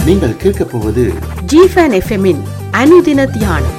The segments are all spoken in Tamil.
நீங்கள் கேட்கப் போவது ஜிஃபன் எஃப்எம்மின் அனுதின தியானம்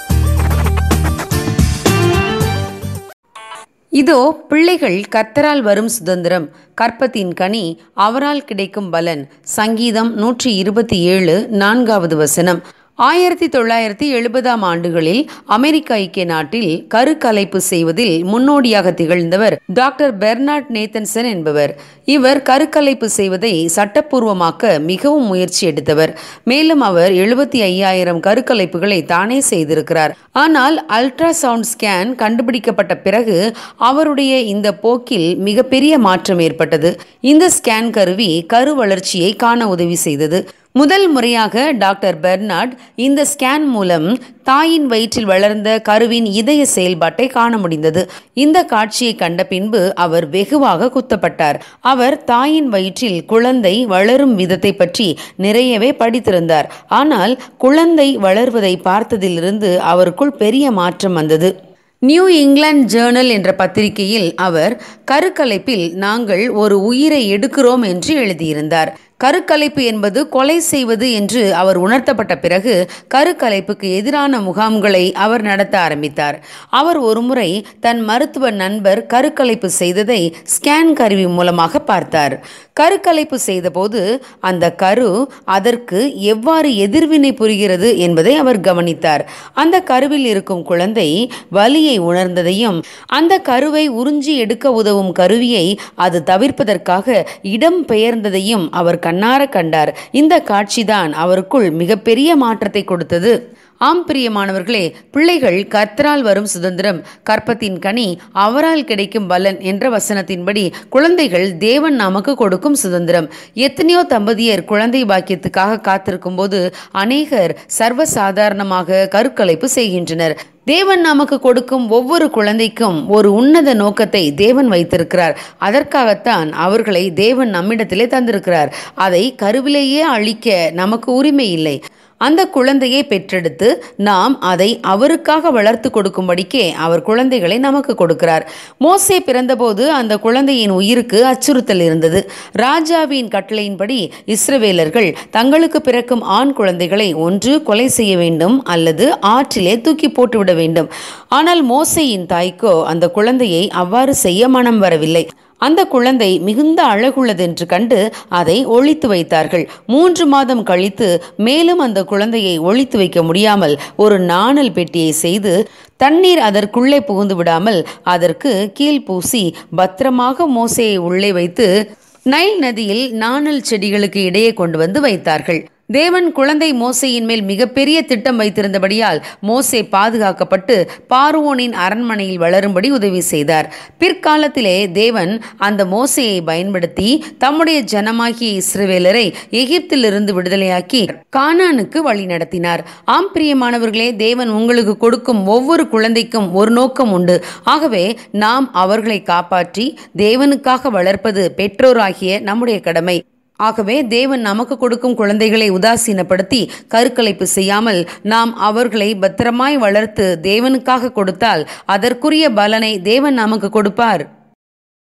இதோ பிள்ளைகள் கர்த்தரால் வரும் சுதந்திரம் கற்பத்தின் கனி அவரால் கிடைக்கும் பலன் சங்கீதம் நூற்றி இருபத்தி ஏழு நான்காவது வசனம் ஆயிரத்தி தொள்ளாயிரத்தி எழுபதாம் ஆண்டுகளில் அமெரிக்க ஐக்கிய நாட்டில் கருக்கலைப்பு செய்வதில் முன்னோடியாக திகழ்ந்தவர் டாக்டர் பெர்னார்ட் நேத்தன்சன் என்பவர் இவர் கருக்கலைப்பு செய்வதை சட்டப்பூர்வமாக்க மிகவும் முயற்சி எடுத்தவர் மேலும் அவர் எழுபத்தி ஐயாயிரம் கருக்கலைப்புகளை தானே செய்திருக்கிறார் ஆனால் அல்ட்ராசவுண்ட் ஸ்கேன் கண்டுபிடிக்கப்பட்ட பிறகு அவருடைய இந்த போக்கில் மிகப்பெரிய மாற்றம் ஏற்பட்டது இந்த ஸ்கேன் கருவி கரு வளர்ச்சியை காண உதவி செய்தது முதல் முறையாக டாக்டர் பெர்னார்ட் இந்த ஸ்கேன் மூலம் தாயின் வயிற்றில் வளர்ந்த கருவின் இதய செயல்பாட்டை காண முடிந்தது இந்த காட்சியை கண்ட பின்பு அவர் வெகுவாக குத்தப்பட்டார் அவர் தாயின் வயிற்றில் குழந்தை வளரும் விதத்தை பற்றி நிறையவே படித்திருந்தார் ஆனால் குழந்தை வளர்வதை பார்த்ததிலிருந்து அவருக்குள் பெரிய மாற்றம் வந்தது நியூ இங்கிலாந்து ஜேர்னல் என்ற பத்திரிகையில் அவர் கருக்கலைப்பில் நாங்கள் ஒரு உயிரை எடுக்கிறோம் என்று எழுதியிருந்தார் கருக்கலைப்பு என்பது கொலை செய்வது என்று அவர் உணர்த்தப்பட்ட பிறகு கருக்கலைப்புக்கு எதிரான முகாம்களை அவர் நடத்த ஆரம்பித்தார் அவர் ஒருமுறை தன் மருத்துவ நண்பர் கருக்கலைப்பு செய்ததை ஸ்கேன் கருவி மூலமாக பார்த்தார் கருக்கலைப்பு செய்தபோது அந்த கரு அதற்கு எவ்வாறு எதிர்வினை புரிகிறது என்பதை அவர் கவனித்தார் அந்த கருவில் இருக்கும் குழந்தை வலியை உணர்ந்ததையும் அந்த கருவை உறிஞ்சி எடுக்க உதவும் கருவியை அது தவிர்ப்பதற்காக இடம் பெயர்ந்ததையும் அவர் கண்ணார கண்டார் இந்த காட்சிதான் அவருக்குள் மிகப்பெரிய மாற்றத்தை கொடுத்தது ஆம் பிரியமானவர்களே பிள்ளைகள் கர்த்தரால் வரும் சுதந்திரம் கற்பத்தின் கனி அவரால் கிடைக்கும் பலன் என்ற வசனத்தின்படி குழந்தைகள் தேவன் நமக்கு கொடுக்கும் சுதந்திரம் எத்தனையோ தம்பதியர் குழந்தை பாக்கியத்துக்காக காத்திருக்கும் போது அநேகர் சர்வசாதாரணமாக கருக்கலைப்பு செய்கின்றனர் தேவன் நமக்கு கொடுக்கும் ஒவ்வொரு குழந்தைக்கும் ஒரு உன்னத நோக்கத்தை தேவன் வைத்திருக்கிறார் அதற்காகத்தான் அவர்களை தேவன் நம்மிடத்திலே தந்திருக்கிறார் அதை கருவிலேயே அழிக்க நமக்கு உரிமை இல்லை அந்த குழந்தையை பெற்றெடுத்து நாம் அதை அவருக்காக வளர்த்து கொடுக்கும்படிக்கே அவர் குழந்தைகளை நமக்கு கொடுக்கிறார் மோசே பிறந்தபோது அந்த குழந்தையின் உயிருக்கு அச்சுறுத்தல் இருந்தது ராஜாவின் கட்டளையின்படி இஸ்ரவேலர்கள் தங்களுக்கு பிறக்கும் ஆண் குழந்தைகளை ஒன்று கொலை செய்ய வேண்டும் அல்லது ஆற்றிலே தூக்கி போட்டுவிட வேண்டும் ஆனால் மோசையின் தாய்க்கோ அந்த குழந்தையை அவ்வாறு செய்ய மனம் வரவில்லை அந்த குழந்தை மிகுந்த அழகுள்ளதென்று கண்டு அதை ஒழித்து வைத்தார்கள் மூன்று மாதம் கழித்து மேலும் அந்த குழந்தையை ஒழித்து வைக்க முடியாமல் ஒரு நாணல் பெட்டியை செய்து தண்ணீர் அதற்குள்ளே புகுந்து விடாமல் அதற்கு கீழ் பூசி பத்திரமாக மோசையை உள்ளே வைத்து நைல் நதியில் நாணல் செடிகளுக்கு இடையே கொண்டு வந்து வைத்தார்கள் தேவன் குழந்தை மோசையின் மேல் மிகப்பெரிய திட்டம் வைத்திருந்தபடியால் மோசே பாதுகாக்கப்பட்டு பார்வோனின் அரண்மனையில் வளரும்படி உதவி செய்தார் பிற்காலத்திலே தேவன் அந்த மோசையை பயன்படுத்தி தம்முடைய ஜனமாகிய இஸ்ரவேலரை எகிப்திலிருந்து விடுதலையாக்கி கானானுக்கு வழி நடத்தினார் ஆம் பிரியமானவர்களே தேவன் உங்களுக்கு கொடுக்கும் ஒவ்வொரு குழந்தைக்கும் ஒரு நோக்கம் உண்டு ஆகவே நாம் அவர்களை காப்பாற்றி தேவனுக்காக வளர்ப்பது பெற்றோராகிய நம்முடைய கடமை ஆகவே தேவன் நமக்கு கொடுக்கும் குழந்தைகளை உதாசீனப்படுத்தி கருக்கலைப்பு செய்யாமல் நாம் அவர்களை பத்திரமாய் வளர்த்து தேவனுக்காக கொடுத்தால் அதற்குரிய பலனை தேவன் நமக்கு கொடுப்பார்